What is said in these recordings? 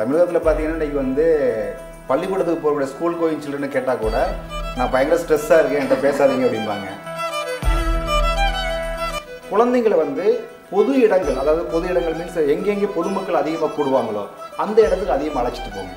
தமிழகத்தில் பார்த்தீங்கன்னா இன்றைக்கி வந்து பள்ளிக்கூடத்துக்கு போகக்கூடிய ஸ்கூல் கோயிங் சில்ட்ரன் கேட்டால் கூட நான் பயங்கர ஸ்ட்ரெஸ்ஸாக இருக்கேன் என்கிட்ட பேசாதீங்க அப்படிம்பாங்க குழந்தைங்களை வந்து பொது இடங்கள் அதாவது பொது இடங்கள் மீன்ஸ் எங்கெங்கே பொதுமக்கள் அதிகமாக கூடுவாங்களோ அந்த இடத்துக்கு அதிகமாக அழைச்சிட்டு போங்க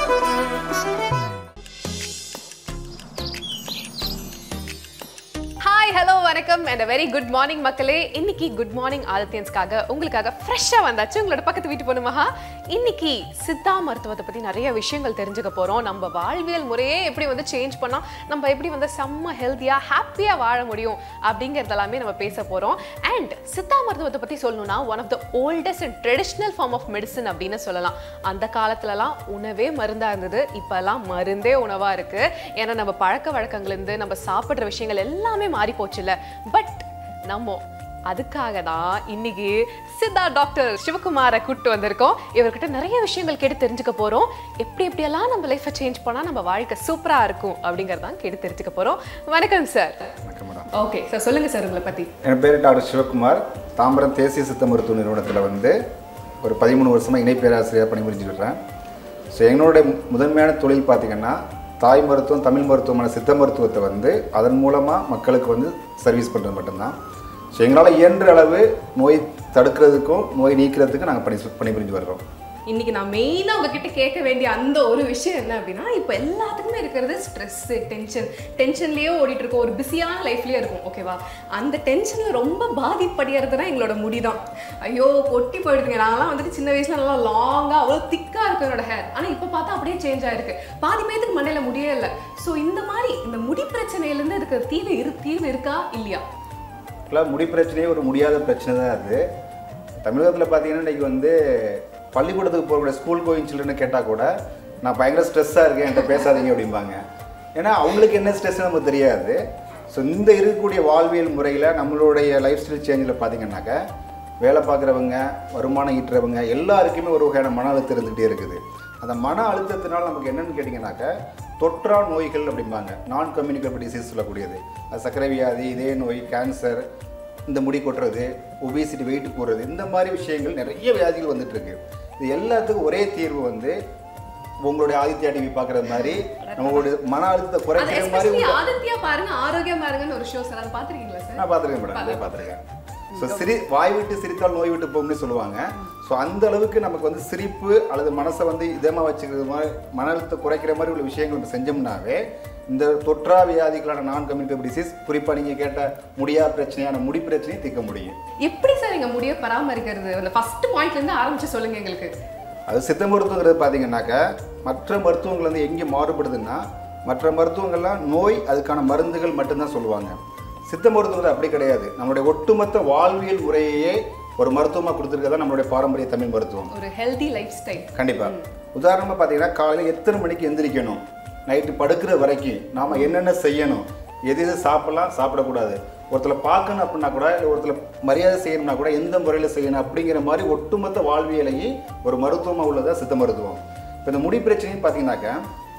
ஹாய் ஹலோ வணக்கம் அண்ட் வெரி குட் மார்னிங் மக்களே இன்னைக்கு குட் மார்னிங் ஆதித்யன்ஸ்க்காக உங்களுக்காக ஃப்ரெஷ்ஷாக வந்தாச்சு உங்களோட பக்கத்து வீட்டு பொண்ணுமஹா இன்னைக்கு சித்தா மருத்துவத்தை பற்றி நிறைய விஷயங்கள் தெரிஞ்சுக்க போகிறோம் நம்ம வாழ்வியல் முறையே எப்படி வந்து சேஞ்ச் பண்ணால் நம்ம எப்படி வந்து செம்ம ஹெல்த்தியாக ஹாப்பியாக வாழ முடியும் அப்படிங்கிறது எல்லாமே நம்ம பேச போகிறோம் அண்ட் சித்தா மருத்துவத்தை பற்றி சொல்லணும்னா one of the oldest and traditional form of medicine அப்படின்னு சொல்லலாம் அந்த காலத்துலலாம் உணவே மருந்தாக இருந்தது இப்போல்லாம் மருந்தே உணவாக இருக்குது ஏன்னா நம்ம பழக்க வழக்கங்கள்லேருந்து நம்ம சாப்பிட்ற விஷயங்கள் எல்லாமே மாறி போச்சுல்ல பட் நம்ம அதுக்காக தான் இன்னைக்கு சித்தா டாக்டர் சிவகுமாரை கூப்பிட்டு வந்திருக்கோம் இவர்கிட்ட நிறைய விஷயங்கள் கேட்டு தெரிஞ்சுக்க போறோம் எப்படி எப்படியெல்லாம் நம்ம லைஃப்பை சேஞ்ச் பண்ணா நம்ம வாழ்க்கை சூப்பரா இருக்கும் அப்படிங்கறதான் கேட்டு தெரிஞ்சுக்க போறோம் வணக்கம் சார் வணக்கம் மேடம் ஓகே சார் சொல்லுங்க சார் உங்களை பத்தி என் பேர் டாக்டர் சிவகுமார் தாம்பரம் தேசிய சித்த மருத்துவ நிறுவனத்தில் வந்து ஒரு பதிமூணு வருஷமாக இணை பேராசிரியர் பணிபுரிஞ்சுட்டு இருக்கிறேன் ஸோ எங்களுடைய முதன்மையான தொழில் பார்த்திங்கன்னா தாய் மருத்துவம் தமிழ் மருத்துவமான சித்த மருத்துவத்தை வந்து அதன் மூலமாக மக்களுக்கு வந்து சர்வீஸ் பண்ணுறது மட்டும்தான் ஸோ எங்களால் இயன்ற அளவு நோய் தடுக்கிறதுக்கும் நோய் நீக்கிறதுக்கும் நாங்கள் பணி பணிபுரிஞ்சு வர்றோம் இன்னைக்கு நான் மெயினாக உங்ககிட்ட கேட்க வேண்டிய அந்த ஒரு விஷயம் என்ன அப்படின்னா இப்போ எல்லாத்துக்குமே இருக்கிறது ஸ்ட்ரெஸ் டென்ஷன் டென்ஷன்லேயே ஓடிட்டு இருக்கோம் ஒரு பிஸியான லைஃப்லேயே இருக்கும் ஓகேவா அந்த டென்ஷனில் ரொம்ப பாதிப்படைகிறதுனா எங்களோட முடி தான் ஐயோ கொட்டி போயிடுதுங்க நான்லாம் வந்துட்டு சின்ன வயசுல நல்லா லாங்காக அவ்வளோ திக்காக இருக்கும் என்னோட ஹேர் ஆனால் இப்போ பார்த்தா அப்படியே சேஞ்ச் ஆயிருக்கு பாதி பேத்துக்கு மண்டையில் முடியே இல்லை ஸோ இந்த மாதிரி இந்த முடி பிரச்சனையிலேருந்து இதுக்கு தீர்வு இரு தீர்வு இருக்கா இல்லையா ஆக்சுவலாக முடி பிரச்சனையே ஒரு முடியாத பிரச்சனை தான் அது தமிழகத்தில் பார்த்தீங்கன்னா இன்றைக்கி வந்து பள்ளிக்கூடத்துக்கு போகக்கூடிய ஸ்கூல் கோயிங் சில்ட்ரன் கேட்டால் கூட நான் பயங்கர ஸ்ட்ரெஸ்ஸாக இருக்கேன் என்கிட்ட பேசாதீங்க அப்படிம்பாங்க ஏன்னா அவங்களுக்கு என்ன ஸ்ட்ரெஸ் நமக்கு தெரியாது ஸோ இந்த இருக்கக்கூடிய வாழ்வியல் முறையில் நம்மளுடைய லைஃப் ஸ்டைல் சேஞ்சில் பார்த்தீங்கன்னாக்க வேலை பார்க்குறவங்க வருமானம் ஈட்டுறவங்க எல்லாருக்குமே ஒரு வகையான மன அழுத்தம் இருந்துகிட்டே இருக்குது அந்த மன அழுத்தத்தினால் நமக்கு என்னன்னு கேட்டிங்கனாக்க தொற்றா நோய்கள் அப்படிம்பாங்க நான் கம்யூனிகபிள் டிசீஸ் சொல்லக்கூடியது அது சர்க்கரை வியாதி இதய நோய் கேன்சர் இந்த முடி கொட்டுறது ஒபிசிட்டி வெயிட் போடுறது இந்த மாதிரி விஷயங்கள் நிறைய வியாதிகள் வந்துட்டு இருக்கு இது எல்லாத்துக்கும் ஒரே தீர்வு வந்து உங்களுடைய ஆதித்யா டிவி பார்க்குறது மாதிரி நம்மளுடைய மன அழுத்தத்தை அது குறைக்கிற மாதிரி எஸ்பெஷலி ஆதித்யா பாருங்க ஆரோக்கியம் பாருங்கன்னு ஒரு ஷோ சார் அதை பார்த்துருக்கீங்களா சார் நான் பார்த்துருக்கேன் மேடம் அதே பார்த்துருக்கேன் ஸோ சிரி வாய் விட்டு சிரித்தால் நோய் விட்டு போகும்னு சொல்லுவாங்க ஸோ அந்த அளவுக்கு நமக்கு வந்து சிரிப்பு அல்லது மனசை வந்து இதமாக வச்சுக்கிறது மாதிரி மன அழுத்தத்தை குறைக்கிற மாதிரி உள்ள விஷயங்கள் நம்ம செஞ்சோம்னாவே இந்த தொற்றா வியாதிகளான நான் கம்யூனிகபிள் டிசீஸ் குறிப்பாக நீங்கள் கேட்ட முடியா பிரச்சனையான முடி பிரச்சனையை தீர்க்க முடியும் எப்படி சார் எங்க முடிய பராமரிக்கிறது அந்த ஃபர்ஸ்ட் பாயிண்ட்ல இருந்து ஆரம்பிச்சு சொல்லுங்க எங்களுக்கு அது சித்த மருத்துவங்கிறது பார்த்தீங்கன்னாக்கா மற்ற மருத்துவங்கள் வந்து எங்கே மாறுபடுதுன்னா மற்ற மருத்துவங்கள்லாம் நோய் அதுக்கான மருந்துகள் மட்டும்தான் சொல்லுவாங்க சித்த மருத்துவங்கிறது அப்படி கிடையாது நம்மளுடைய ஒட்டுமொத்த வாழ்வியல் முறையே ஒரு மருத்துவமாக கொடுத்துருக்கதான் நம்மளுடைய பாரம்பரிய தமிழ் மருத்துவம் ஒரு ஹெல்தி லைஃப் ஸ்டைல் கண்டிப்பாக உதாரணமாக பார்த்தீங்கன்னா காலையில் எத்தனை மணிக்கு எந்திரிக்கணும் நைட்டு படுக்கிற வரைக்கும் நாம் என்னென்ன செய்யணும் எது எது சாப்பிடலாம் சாப்பிடக்கூடாது ஒருத்தரை பார்க்கணும் அப்படின்னா கூட இல்லை ஒருத்தரை மரியாதை செய்யணும்னா கூட எந்த முறையில் செய்யணும் அப்படிங்கிற மாதிரி ஒட்டுமொத்த வாழ்வியலையும் ஒரு மருத்துவமாக உள்ளதா சித்த மருத்துவம் இப்போ இந்த முடி பிரச்சனையும் பார்த்தீங்கன்னாக்கா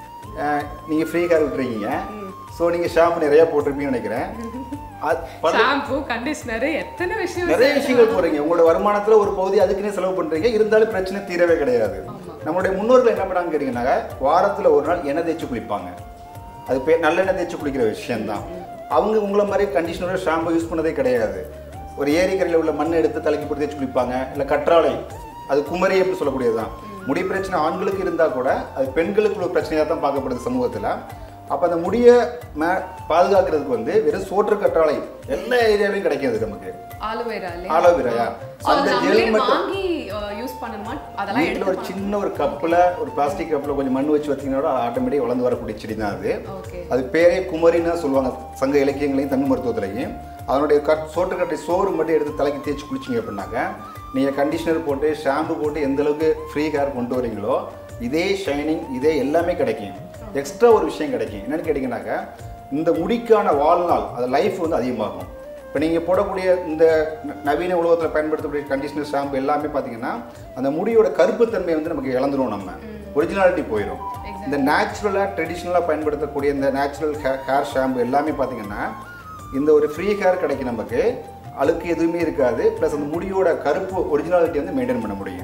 நீங்கள் ஃப்ரீ ஹேர் விட்டுருக்கீங்க ஸோ நீங்கள் ஷாம்பு நிறையா போட்டிருப்பீங்கன்னு நினைக்கிறேன் அது பல- ஷாம்பு கண்டிஷனர் எத்தனை விஷயம் நிறைய விஷயங்கள் போறீங்க உங்களோட வருமானத்துல ஒரு பகுதி அதுக்குன்னே செலவு பண்றீங்க இருந்தாலும் பிரச்சனை தீரவே கிடையாது நம்மளுடைய முன்னோர்கள் என்ன பண்ணாங்க கேட்டீங்கன்னா வாரத்துல ஒரு நாள் எண்ணெய் தேய்ச்சி குளிப்பாங்க அது பேர் நல்லெண்ணெய் தேய்ச்சி குளிக்கிற விஷயம்தான் அவங்க உங்களை மாதிரி கண்டிஷனரோட ஷாம்பு யூஸ் பண்ணதே கிடையாது ஒரு ஏரிக்கரையில் உள்ள மண் எடுத்து தலைக்கு போட்டு தேய்ச்சி குளிப்பாங்க இல்லை கற்றாழை அது குமரி அப்படின்னு சொல்லக்கூடியதுதான் முடி பிரச்சனை ஆண்களுக்கு இருந்தால் கூட அது பெண்களுக்கு ஒரு பிரச்சனையாக தான் பார்க்கப்படுது சமூகத்தில் அப்போ அந்த முடியை மே பாதுகாக்கிறதுக்கு வந்து வெறும் சோற்று கற்றாழை எல்லா ஏரியாலையும் கிடைக்காது நமக்கு ஆலுவேரா ஆலோவேராயா அந்த ஜெல் மட்டும் வாங்கி யூஸ் பண்ணணுமா அதெல்லாம் வீட்டில் ஒரு எடுத்து சின்ன ஒரு கப்பில் ஒரு பிளாஸ்டிக் கப்பில் கொஞ்சம் மண் வச்சு வச்சிங்கன்னா ஆட்டோமேட்டிக் வளர்ந்து வரக்கூடிய செடி தான் அது ஓகே அது பேரே குமரின்னு தான் சொல்லுவாங்க சங்க இலக்கியங்களையும் தமிழ் மருத்துவத்திலையும் அதனுடைய கட் சோற்றுக்கட்டை சோறு மட்டும் எடுத்து தலைக்கு தேய்ச்சி குளிச்சிங்க அப்படின்னாக்க நீங்கள் கண்டிஷனர் போட்டு ஷாம்பு போட்டு எந்த அளவுக்கு ஃப்ரீ ஹேர் கொண்டு வரீங்களோ இதே ஷைனிங் இதே எல்லாமே கிடைக்கும் எக்ஸ்ட்ரா ஒரு விஷயம் கிடைக்கும் என்னன்னு கேட்டிங்கனாக்கா இந்த முடிக்கான வாழ்நாள் அது லைஃப் வந்து அதிகமாகும் இப்போ நீங்கள் போடக்கூடிய இந்த ந- நவீன உலகத்தில் பயன்படுத்தக்கூடிய கண்டிஷனர் ஷாம்பு எல்லாமே பார்த்தீங்கன்னா அந்த முடியோட கருப்புத்தன்மை வந்து நமக்கு இழந்துரும் நம்ம ஒரிஜினாலிட்டி போயிடும் இந்த நேச்சுரலாக ட்ரெடிஷ்னலாக பயன்படுத்தக்கூடிய இந்த நேச்சுரல் ஹேர் ஷாம்பு எல்லாமே பார்த்தீங்கன்னா இந்த ஒரு ஃப்ரீ ஹேர் கிடைக்கும் நமக்கு அழுக்கு எதுவுமே இருக்காது ப்ளஸ் அந்த முடியோட கருப்பு ஒரிஜினாலிட்டி வந்து மெயின்டைன் பண்ண முடியும்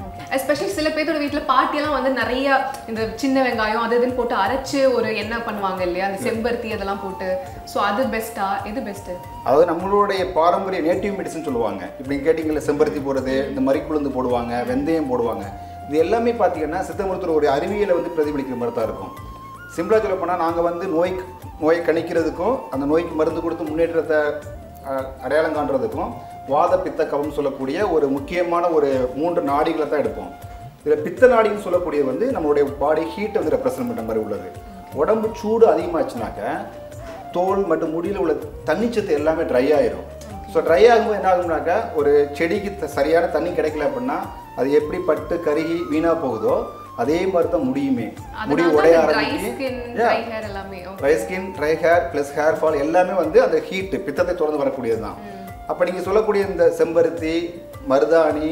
எஸ்பெஷலி சில பேரோட வீட்ல பாட்டி எல்லாம் வந்து நிறைய இந்த சின்ன வெங்காயம் அது இதுன்னு போட்டு அரைச்சு ஒரு எண்ணெய் பண்ணுவாங்க இல்லையா அந்த செம்பருத்தி அதெல்லாம் போட்டு சோ அது பெஸ்டா எது பெஸ்ட் அதாவது நம்மளுடைய பாரம்பரிய நேட்டிவ் மெடிசன் சொல்லுவாங்க இப்படி கேட்டிங்கல்ல செம்பருத்தி போடுறது இந்த மறிக்குழுந்து போடுவாங்க வெந்தயம் போடுவாங்க இது எல்லாமே பார்த்தீங்கன்னா சித்த மருத்துவர் ஒரு அறிவியலை வந்து பிரதிபலிக்கிற மாதிரி தான் இருக்கும் சிம்பிளாக சொல்ல போனால் நாங்கள் வந்து நோய் நோயை கணிக்கிறதுக்கும் அந்த நோய்க்கு மருந்து கொடுத்து முன்னேற்றத்தை அஹ், அடையாளம் காண்றதுக்கும் வாத பித்த கவம் சொல்லக்கூடிய ஒரு முக்கியமான ஒரு மூன்று நாடிகளை தான் எடுப்போம் இதில் பித்த நாடின்னு சொல்லக்கூடியது வந்து நம்மளுடைய பாடி ஹீட்டை வந்து ரெப்ரசன்ட் பண்ணுற மாதிரி உள்ளது உடம்பு சூடு அதிகமாச்சுனாக்க தோல் மற்றும் முடியில் உள்ள தண்ணிச்சத்து எல்லாமே ட்ரை ஆயிரும் ஸோ ட்ரை ஆகும்போது என்ன ஆகும்னாக்கா ஒரு செடிக்கு த- சரியான தண்ணி கிடைக்கல அப்படின்னா அது எப்படி பட்டு கருகி வீணா போகுதோ அதே மாதிரி தான் முடியுமே முடி உடைய ட்ரை ஆரம்பிச்சு ஸ்கின் ட்ரை ஹேர் எல்லாமே okay. Dry skin dry hair plus hair fall எல்லாமே வந்து அந்த ஹீட் பித்தத்தை தொடர்ந்து வரக்கூடியது தான் அப்போ நீங்கள் சொல்லக்கூடிய இந்த செம்பருத்தி மருதாணி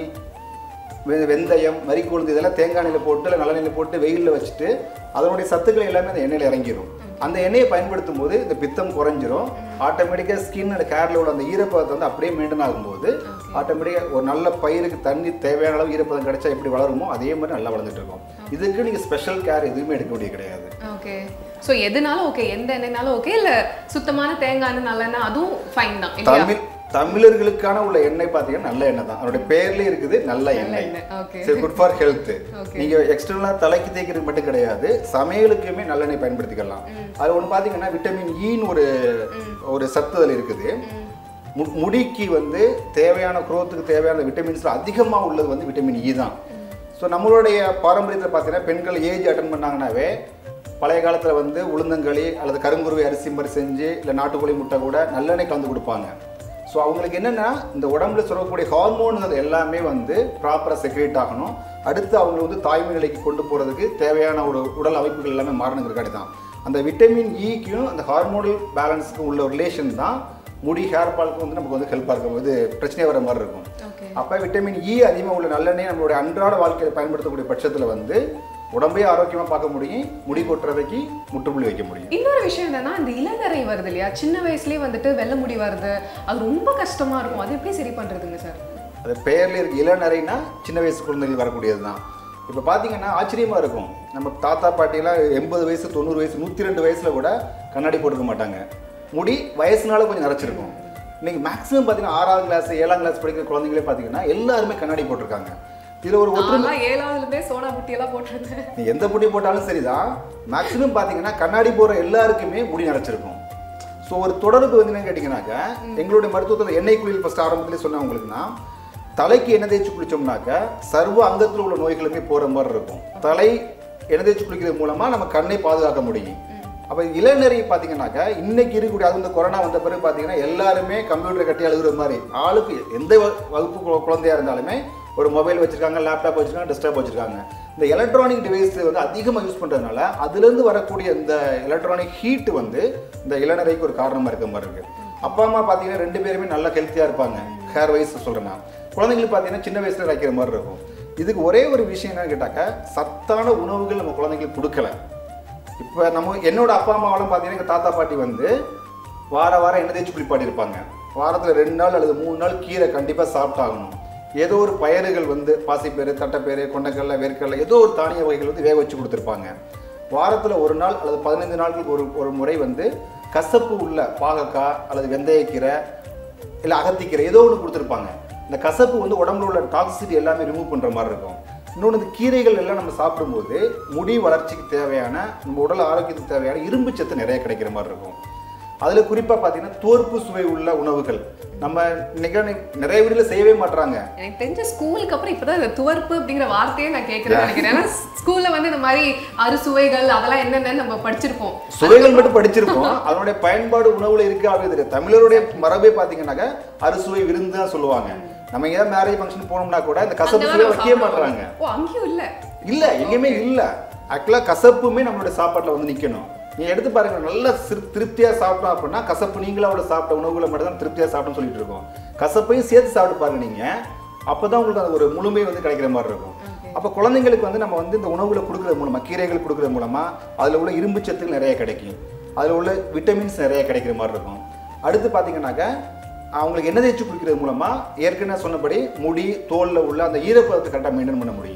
வெ- வெந்தயம் மறிக்கொழுந்து இதெல்லாம் தேங்காய் எண்ணெயில் போட்டு இல்லை நல்லெண்ணெயில் போட்டு வெயிலில் வச்சுட்டு அதனுடைய சத்துக்கள் எல்லாமே அந்த எண்ணெயில் இறங்கிரும் அந்த எண்ணெயை பயன்படுத்தும் போது இந்த பித்தம் குறைஞ்சிரும் ஆட்டோமேட்டிக்காக ஸ்கின் அண்ட் ஹேரில் உள்ள அந்த ஈரப்பதத்தை வந்து அப்படியே மெயின்டைன் ஆகும்போது ஆட்டோமேட்டிக்காக ஒரு நல்ல பயிருக்கு தண்ணி தேவையான அளவு ஈரப்பதம் கிடைச்சா எப்படி வளருமோ அதே மாதிரி நல்லா வளர்ந்துட்டு இருக்கும் இதுக்கு நீங்கள் ஸ்பெஷல் கேர் எதுவுமே எடுக்க வேண்டியது கிடையாது ஓகே சோ எதுனாலும் ஓகே எந்த எண்ணெய்னாலும் ஓகே இல்ல சுத்தமான தேங்காய் எண்ணெய் நல்லெண்ணெய் அதுவும் ஃபைன் தான் இல்லையா தமிழ் தமிழர்களுக்கான உள்ள எண்ணெய் பார்த்தீங்கன்னா நல்ல எண்ணெய் தான் அதோட பேர்லயே இருக்குது நல்ல எண்ணெய் எண்ணெய், okay. சரி குட் ஃபார் ஹெல்த் Okay. நீங்க எக்ஸ்டர்னலா தலைக்கு தேய்க்கிறது மட்டும் கிடையாது சமையலுக்குமே நல்லெண்ணெய் பயன்படுத்திக்கலாம் அது ஒன்று பார்த்தீங்கன்னா விட்டமின் ஈன்னு ஒரு ஒரு சத்து அதில் இருக்குது மு- முடிக்கு வந்து தேவையான குரோத்துக்கு தேவையான விட்டமின்ஸ்ல அதிகமாக உள்ளது வந்து விட்டமின் இ தான் ஸோ நம்மளுடைய பாரம்பரியத்தில் பார்த்தீங்கன்னா பெண்கள் ஏஜ் அட்டன் பண்ணாங்கன்னாவே பழைய காலத்தில் வந்து உளுந்தங்களி அல்லது கருங்குருவி அரிசி மாதிரி செஞ்சு இல்லை நாட்டுக்கோழி முட்டை கூட நல்லெண்ணெய் கலந்து கொடுப்பாங்க ஸோ அவங்களுக்கு என்னென்னா இந்த உடம்புல சுரக்கக்கூடிய ஹார்மோன்கள் எல்லாமே வந்து ப்ராப்பராக செக்ரேட் ஆகணும் அடுத்து அவங்க வந்து தாய்மை நிலைக்கு கொண்டு போகிறதுக்கு தேவையான ஒரு உடல் அமைப்புகள் எல்லாமே மாறணுங்கிறக்காடி தான் அந்த விட்டமின் ஈக்கும் அந்த ஹார்மோனல் பேலன்ஸுக்கும் உள்ள ரிலேஷன் தான் முடி ஹேர் ஃபால்க்கு வந்து நமக்கு வந்து ஹெல்ப்பாக இருக்கும் இது பிரச்சனை வர மாதிரி இருக்கும் ஓகே அப்போ விட்டமின் இ அதிகமாக உள்ள நல்லெண்ணெய் நம்மளுடைய அன்றாட வாழ்க்கையில் பயன்படுத்தக்கூடிய பட்சத்தில் வந்து உடம்பையே ஆரோக்கியமாக பார்க்க முடியும் முடி கொட்டுறதைக்கு முற்றுப்புள்ளி வைக்க முடியும் இன்னொரு விஷயம் என்னன்னா இந்த இளநரை வருது இல்லையா சின்ன வயசுலயே வந்துட்டு வெள்ளை முடி வருது அது ரொம்ப கஷ்டமா இருக்கும் அது எப்படி சரி பண்றதுங்க சார் அது பெயர்ல இருக்கு இளநரைனா சின்ன வயசு குழந்தைகள் வரக்கூடியது தான் இப்போ பார்த்தீங்கன்னா ஆச்சரியமாக இருக்கும் நம்ம தாத்தா பாட்டியெல்லாம் எண்பது வயசு தொண்ணூறு வயசு நூற்றி ரெண்டு வயசில் கூட கண்ணாடி போட்டுக்க மாட்டாங்க முடி வயசுனால கொஞ்சம் நரைச்சிருக்கும் இன்னைக்கு மேக்ஸிமம் பார்த்தீங்கன்னா ஆறாவது கிளாஸ் ஏழாம் கிளாஸ் படிக்கிற குழந்தைங்களே பார்த்தீங்கன்னா எல்லாருமே கண்ணாடி போட்டிருக்காங்க இதில் ஒரு ஒற்றுமை நான்லாம் ஏழாவதுல இருந்தே சோடா புட்டி எல்லாம் போட்டிருந்தேன் நீ எந்த முடி போட்டாலும் சரிதான் மேக்ஸிமம் பார்த்தீங்கன்னா கண்ணாடி போடுற எல்லாருக்குமே முடி நரைச்சிருக்கும் ஸோ ஒரு தொடர்பு வந்து என்னன்னு கேட்டிங்கனாக்கா எங்களுடைய மருத்துவத்தில் எண்ணெய் குளியல் ஃபஸ்ட் ஆரம்பத்திலே சொன்னேன் உங்களுக்குன்னா தலைக்கு எண்ணெய் தேய்ச்சி குளிச்சோம்னாக்கா சர்வ அங்கத்தில் உள்ள நோய்களுமே போகிற மாதிரி இருக்கும் தலை எண்ணெய் தேய்ச்சி குளிக்கிறது மூலமாக நம்ம கண்ணை பாதுகாக்க முடியும் அப்போ இளநரை பார்த்தீங்கன்னாக்கா இன்னைக்கு இருக்கக்கூடிய அது இந்த கொரோனா வந்த பிறகு பார்த்தீங்கன்னா எல்லாருமே கம்ப்யூட்டரை கட்டி அழுகுற மாதிரி ஆளுக்கு எந்த வ- வகுப்பு கு- குழந்தையா இருந்தாலுமே ஒரு மொபைல் வச்சிருக்காங்க லேப்டாப் வச்சிருக்காங்க டெஸ்க்டாப் வச்சிருக்காங்க இந்த எலக்ட்ரானிக் டிவைஸ் வந்து அதிகமாக யூஸ் பண்ணுறதுனால அதுலேருந்து வரக்கூடிய இந்த எலக்ட்ரானிக் ஹீட் வந்து இந்த இளநரைக்கு ஒரு காரணமாக இருக்க மாதிரி இருக்கு அப்பா அம்மா பார்த்தீங்கன்னா ரெண்டு பேருமே நல்லா ஹெல்த்தியாக இருப்பாங்க ஹேர் வைஸ் சொல்கிறேன் நான் குழந்தைங்களுக்கு பார்த்தீங்கன்னா சின்ன வயசுல வைக்கிற மாதிரி இருக்கும் இதுக்கு ஒரே ஒரு விஷயம் என்னன்னு கேட்டாக்கா சத்தான உணவுகள் நம்ம குழந்தைங்களுக்கு கொடுக்கல இப்போ நம்ம என்னோட அப்பா அம்மாவெல்லாம் பார்த்தீங்கன்னா எங்கள் தாத்தா பாட்டி வந்து வார வாரம் எண்ணெய் தேய்ச்சி குளிப்பாட்டி இருப்பாங்க வாரத்தில் ரெண்டு நாள் அல்லது மூணு நாள் கீரை கண்டிப்பாக சாப்பிட்டாகணும் ஏதோ ஒரு பயிர்கள் வந்து பாசிப்பயிறு தட்டைப்பயிறு கொண்டைக்கடலை வேர்க்கடலை ஏதோ ஒரு தானிய வகைகள் வந்து வேக வச்சு கொடுத்துருப்பாங்க வாரத்தில் ஒரு நாள் அல்லது பதினைந்து நாட்களுக்கு ஒரு ஒரு முறை வந்து கசப்பு உள்ள பாகக்காய் அல்லது வெந்தயக்கீரை இல்லை அகத்திக்கீரை ஏதோ ஒன்று கொடுத்துருப்பாங்க இந்த கசப்பு வந்து உடம்புல உள்ள டாக்ஸிசிட்டி எல்லாமே ரிமூவ் பண்ணுற மாதிரி இருக்கும் இன்னொன்று இந்த கீரைகள் எல்லாம் நம்ம சாப்பிடும்போது முடி வளர்ச்சிக்கு தேவையான நம்ம உடல் ஆரோக்கியத்துக்கு தேவையான இரும்பு சத்து நிறைய கிடைக்கிற மாதிரி இருக்கும் அதில் குறிப்பாக பார்த்தீங்கன்னா தோற்பு சுவை உள்ள உணவுகள் நம்ம இன்னைக்கு நிறைய வீட்டில் செய்யவே மாட்றாங்க எனக்கு தெரிஞ்ச ஸ்கூலுக்கு அப்புறம் இப்பதான் இந்த துவர்ப்பு அப்படிங்கிற வார்த்தையே நான் கேட்கறேன் நினைக்கிறேன் ஏன்னா ஸ்கூல்ல வந்து இந்த மாதிரி அறுசுவைகள் அதெல்லாம் என்னென்னு நம்ம படிச்சிருப்போம் சுவைகள் மட்டும் படிச்சிருக்கோம் அதனுடைய பயன்பாடு உணவுல இருக்கு அப்படின்னு தெரியும் தமிழருடைய மரபே பார்த்தீங்கன்னா அறுசுவை விருந்து தான் சொல்லுவாங்க நம்ம ஏதாவது மேரேஜ் ஃபங்க்ஷன் போனோம்னா கூட இந்த கசப்பு சுவை அங்கெல்லாம் வைக்கவே நம்ம மாட்றாங்க ஓ அங்கேயும் இல்ல இல்ல எங்கேயுமே இல்ல ஆக்சுவலாக கசப்புமே நம்மளுடைய சாப்பாட்டுல வந்து நிக்கணும் நீங்க எடுத்து பாருங்க நல்லா சிறு- திருப்தியா சாப்பிட்டோம் அப்படின்னா கசப்பு நீங்களோட சாப்பிட்ட உணவுகளை மட்டும் தான் திருப்தியா சாப்பிட்டோம்னு சொல்லிட்டு இருக்கோம் கசப்பையும் சேர்த்து சாப்பிட்டு பாருங்க நீங்க அப்பதான் உங்களுக்கு அந்த ஒரு முழுமை வந்து கிடைக்கிற மாதிரி இருக்கும் அப்போ குழந்தைங்களுக்கு வந்து நம்ம வந்து இந்த உணவுகளை கொடுக்கறது மூலமா கீரைகள் கொடுக்கறது மூலமா அதுல உள்ள இரும்பு சத்துக்கள் நிறைய கிடைக்கும் அதுல உள்ள விட்டமின்ஸ் நிறைய கிடைக்கிற மாதிரி இருக்கும் அடுத்து பார்த்தீங்கன்னாக்கா அவங்களுக்கு எண்ணெய் தேய்ச்சி குளிக்கிறது மூலமா ஏற்கனவே சொன்னபடி முடி தோல்ல உள்ள அந்த ஈரப்பதத்தை கரெக்டாக மெயின்டைன் பண்ண முடியும்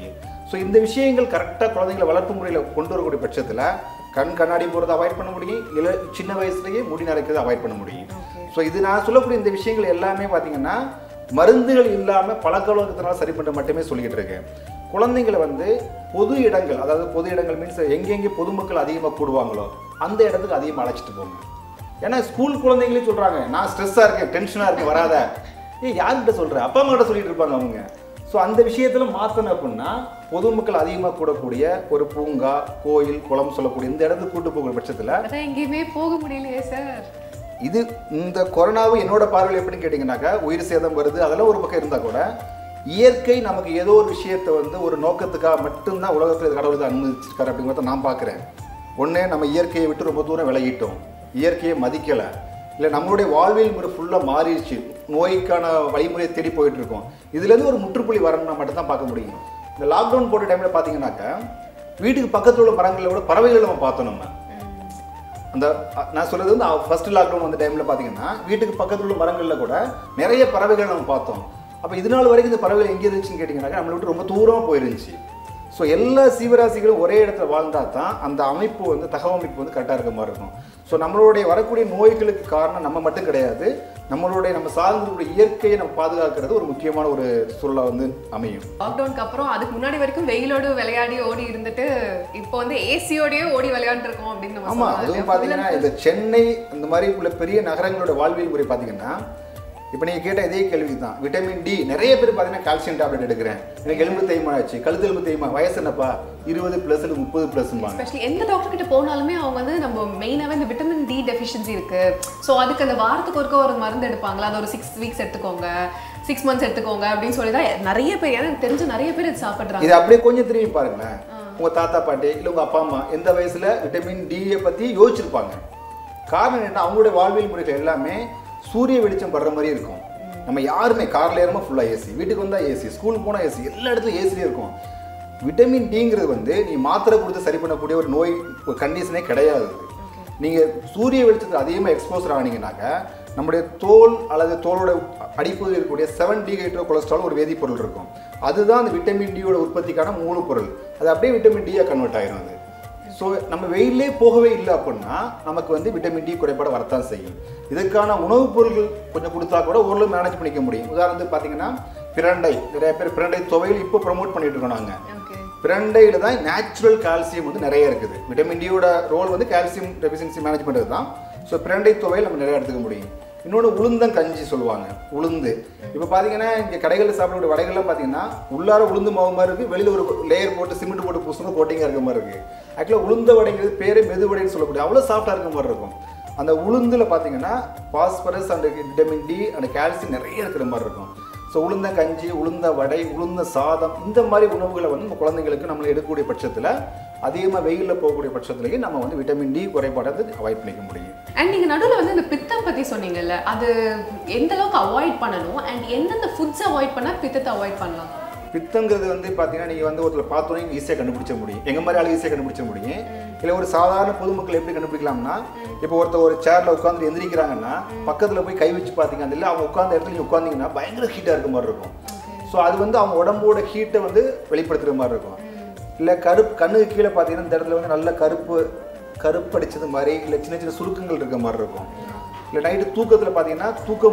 ஸோ இந்த விஷயங்கள் கரெக்டாக குழந்தைங்களை வளர்ப்பு முறையில் கொண்டு வரக்கூடிய பட்சத்தில் கண் கண்ணாடி போகிறத அவாய்ட் பண்ண முடியும் இல்லை சின்ன வயசுலேயே முடி நரைக்கிறத அவாய்ட் பண்ண முடியும் ஸோ இது நான் சொல்லக்கூடிய இந்த விஷயங்கள் எல்லாமே பார்த்தீங்கன்னா மருந்துகள் இல்லாமல் பழக்கவழக்கத்தினால சரி பண்ண மட்டுமே சொல்லிக்கிட்டு இருக்கேன் குழந்தைங்களை வந்து பொது இடங்கள் அதாவது பொது இடங்கள் மீன்ஸ் எங்கெங்கே பொதுமக்கள் அதிகமாக கூடுவாங்களோ அந்த இடத்துக்கு அதிகமாக அழைச்சிட்டு போங்க ஏன்னா ஸ்கூல் குழந்தைங்களே சொல்கிறாங்க நான் ஸ்ட்ரெஸ்ஸாக இருக்கேன் டென்ஷனாக இருக்கேன் வராத ஏய் யார்கிட்ட சொல்கிறேன் அப்பா அம்மா கிட்ட சொல்லிட்டு இருப்பாங்க அவங்க ஸோ அந்த விஷயத்தில் மாற்றணும் அப்படின்னா பொதுமக்கள் அதிகமாக கூடக்கூடிய ஒரு பூங்கா கோயில் குளம் சொல்லக்கூடிய இந்த இடத்துக்கு கூட்டு போகிற பட்சத்தில் அதான் எங்கேயுமே போக முடியலையே சார் இது இந்த கொரோனாவு என்னோட பார்வையில் எப்படின்னு கேட்டிங்கனாக்கா உயிர் சேதம் வருது அதெல்லாம் ஒரு பக்கம் இருந்தால் கூட இயற்கை நமக்கு ஏதோ ஒரு விஷயத்தை வந்து ஒரு நோக்கத்துக்காக மட்டும்தான் உலகத்தில் இது கடவுள் இதை அனுமதிச்சிருக்காரு அப்படிங்கிறத நான் பார்க்குறேன் ஒன்று நம்ம இயற்கையை விட்டு ரொம்ப தூரம் விலகிட்டோம் இயற்கையை மதிக்கலை இல்லை நம்மளுடைய வாழ்வியல் முறை ஃபுல்லாக மாறிடுச்சு நோய்க்கான வழிமுறையை தேடி போயிட்டு இருக்கோம் இதுலேருந்து ஒரு முற்றுப்புள்ளி வரணும்னா மட்டும்தான் பார்க்க முடியும் இந்த லாக்டவுன் போட்ட டைமில் பார்த்தீங்கன்னாக்கா வீட்டுக்கு பக்கத்தில் உள்ள மரங்களில் கூட பறவைகளை நம்ம பார்த்தோம் நம்ம அந்த அ, நான் சொல்றது வந்து ஃபர்ஸ்ட் லாக்டவுன் வந்த டைமில் பார்த்தீங்கன்னா வீட்டுக்கு பக்கத்தில் உள்ள மரங்களில் கூட நிறைய பறவைகள் நம்ம பார்த்தோம் அப்போ இது நாள் வரைக்கும் இந்த பறவைகள் எங்கே இருந்துச்சுன்னு கேட்டிங்கன்னாக்கா நம்மளை விட்டு ரொம்ப தூரமாக போயிருந்துச்சு ஸோ எல்லா சீவராசிகளும் ஒரே இடத்துல வாழ்ந்தா தான் அந்த அமைப்பு வந்து தகவமைப்பு வந்து கரெக்டாக இருக்க மாதிரி இருக்கும் ஸோ நம்மளுடைய வரக்கூடிய நோய்களுக்கு காரணம் நம்ம மட்டும் கிடையாது நம்மளுடைய நம்ம சார்ந்திருக்கிற இயற்கையை நம்ம பாதுகாக்கிறது ஒரு முக்கியமான ஒரு சூழலாக வந்து அமையும் லாக்டவுனுக்கு அப்புறம் அதுக்கு முன்னாடி வரைக்கும் வெயிலோடு விளையாடி ஓடி இருந்துட்டு இப்போ வந்து ஏசியோடயே ஓடி விளையாண்டு இருக்கோம் அப்படின்னு நம்ம ஆமா சொல்லலாம் அதுவும் இல்லையா? பாத்தீங்கன்னா இந்த சென்னை இந்த மாதிரி உள்ள பெரிய நகரங்களோட வாழ்வியல் முறை பாத்தீங்கன்னா இப்போ நீங்க கேட்ட இதே கேள்வி தான் விட்டமின் டி நிறைய பேர் பாத்தீங்கன்னா கால்சியம் டேப்லெட் எடுக்கிறேன் எனக்கு எலும்பு தேய்மா ஆச்சு கழுத்து எலும்பு தேய்மா வயசு என்னப்பா இருபது பிளஸ் இல்லை முப்பது பிளஸ்ம்பாங்க எஸ்பெஷலி எந்த டாக்டர் கிட்ட போனாலுமே அவங்க வந்து நம்ம மெயினாவே இந்த விட்டமின் டி டெஃபிஷியன்சி இருக்கு ஸோ அதுக்கு அந்த வாரத்துக்கு ஒருக்க ஒரு மருந்து எடுப்பாங்களா அது ஒரு சிக்ஸ் வீக்ஸ் எடுத்துக்கோங்க சிக்ஸ் மந்த்ஸ் எடுத்துக்கோங்க அப்படின்னு சொல்லி தான் நிறைய பேர் ஏன்னா எனக்கு தெரிஞ்ச நிறைய பேர் இது சாப்பிட்றாங்க இது அப்படியே கொஞ்சம் திரும்பி பாருங்களேன் உங்க தாத்தா பாட்டி இல்லை உங்க அப்பா அம்மா எந்த வயசுல விட்டமின் டியை பத்தி யோசிச்சிருப்பாங்க காரணம் என்ன அவங்களுடைய வாழ்வியல் முறைகள் எல்லாமே சூரிய வெளிச்சம் படுற மாதிரி இருக்கும் நம்ம யாருமே கார்ல ஏறுமா ஃபுல்லாக ஏசி வீட்டுக்கு வந்தால் ஏசி ஸ்கூலுக்கு போனால் ஏசி எல்லா இடத்துலையும் ஏசிலே இருக்கும் விட்டமின் டிங்கிறது வந்து நீ மாத்திரை கொடுத்து சரி பண்ணக்கூடிய ஒரு நோய் ஒரு கண்டிஷனே கிடையாது அது. நீங்க சூரிய வெளிச்சத்துக்கு அதிகமாக எக்ஸ்போசர் ஆனீங்கன்னாக்க நம்முடைய தோல் அல்லது தோலோட அடிப்பகுதியில் இருக்கக்கூடிய செவன் டி ஹைட்ரோ கொலஸ்ட்ரால் ஒரு வேதிப்பொருள் இருக்கும் அதுதான் அந்த விட்டமின் டியோட உற்பத்திக்கான மூலப்பொருள் அது அப்படியே விட்டமின் டியாக கன்வெர்ட் ஆயிரும் அது ஸோ நம்ம வெயிலே போகவே இல்லை அப்படின்னா நமக்கு வந்து விட்டமின் டி குறைபாடு வரத்தான் செய்யும் இதுக்கான உணவுப் பொருட்கள் கொஞ்சம் கொடுத்தா கூட ஓரளவு மேனேஜ் பண்ணிக்க முடியும் உதாரணத்துக்கு பார்த்தீங்கன்னா பிரண்டை நிறைய பேர் பிரண்டை துவையல் இப்போ ப்ரமோட் பண்ணிட்டு இருக்கோம் நாங்கள் ஓகே பிரண்டையில் தான் நேச்சுரல் கால்சியம் வந்து நிறைய இருக்குது விட்டமின் டியோட ரோல் வந்து கால்சியம் டெஃபிஷியன்சி மேனேஜ் பண்ணுறது தான் ஸோ பிரண்டை துவையல் நம்ம நிறைய எடுத்துக்க முடியும் இன்னொன்று உளுந்தம் கஞ்சி சொல்லுவாங்க உளுந்து இப்போ பார்த்தீங்கன்னா இங்கே கடைகளில் சாப்பிடக்கூடிய வடைகள்லாம் பார்த்தீங்கன்னா உள்ளார உளுந்து மாவு மாதிரி இருக்குது வெளியில் ஒரு லேயர் போட்டு சிமெண்ட் போட்டு பூசுங்க கோட்டிங்காக இருக்க மாதிரி இருக்குது ஆக்சுவலாக உளுந்த வடைங்கிறது பேரே மெது வடைன்னு சொல்லக்கூடிய அவ்வளோ சாஃப்டாக இருக்க மாதிரி இருக்கும் அந்த உளுந்துல பார்த்தீங்கன்னா phosphorus and vitamin D and calcium நிறைய இருக்கிற மாதிரி இருக்கும் ஸோ உளுந்த கஞ்சி உளுந்த வடை உளுந்த சாதம் இந்த மாதிரி உணவுகளை வந்து நம்ம குழந்தைங்களுக்கு நம்ம எடுக்கக்கூடிய பட்சத்தில் அதிகமாக வெயிலில் போகக்கூடிய பட்சத்துலேயும் நம்ம வந்து விட்டமின் டி குறைபாடை அவாய்ட் பண்ணிக்க முடியும் அண்ட் நீங்க நடுவுல வந்து இந்த பித்தம் பத்தி சொன்னீங்கல்ல அது எந்த அளவுக்கு அவாய்ட் பண்ணணும் அண்ட் எந்தெந்த ஃபுட்ஸ் அவாய்ட் பண்ணா பித்தத்தை அவாய்ட் பண்ணலாம் பித்தங்கிறது வந்து பார்த்தீங்கன்னா நீங்கள் வந்து ஒருத்தர் பார்த்தோன்னே ஈஸியாக கண்டுபிடிச்ச முடியும் எங்கள் மாதிரி ஆள் ஈஸியாக கண்டுபிடிச்ச முடியும் இல்லை ஒரு சாதாரண பொதுமக்கள் எப்படி கண்டுபிடிக்கலாம்னா இப்போ ஒருத்தர் ஒரு சேரில் உட்காந்து எந்திரிக்கிறாங்கன்னா பக்கத்தில் போய் கை வச்சு பார்த்தீங்க இல்லை அவங்க உட்காந்த இடத்துல நீங்கள் உட்காந்தீங்கன்னா பயங்கர ஹீட்டாக இருக்க மாதிரி இருக்கும் ஸோ அது வந்து அவங்க உடம்போட ஹீட்டை வந்து வெளிப்படுத்துகிற மாதிரி இருக்கும் இல்லை கருப்பு கண்ணுக்கு கீழே பார்த்தீங்கன்னா இந்த இடத்துல வந்து நல்ல கருப்பு கருப்படிச்சது மாதிரி இல்லை சின்ன சின்ன சுருக்கங்கள் இருக்க மாதிரி இருக்கும் இல்லை நைட்டு தூக்கத்தில் பார்த்தீங்கன்னா தூக்கம்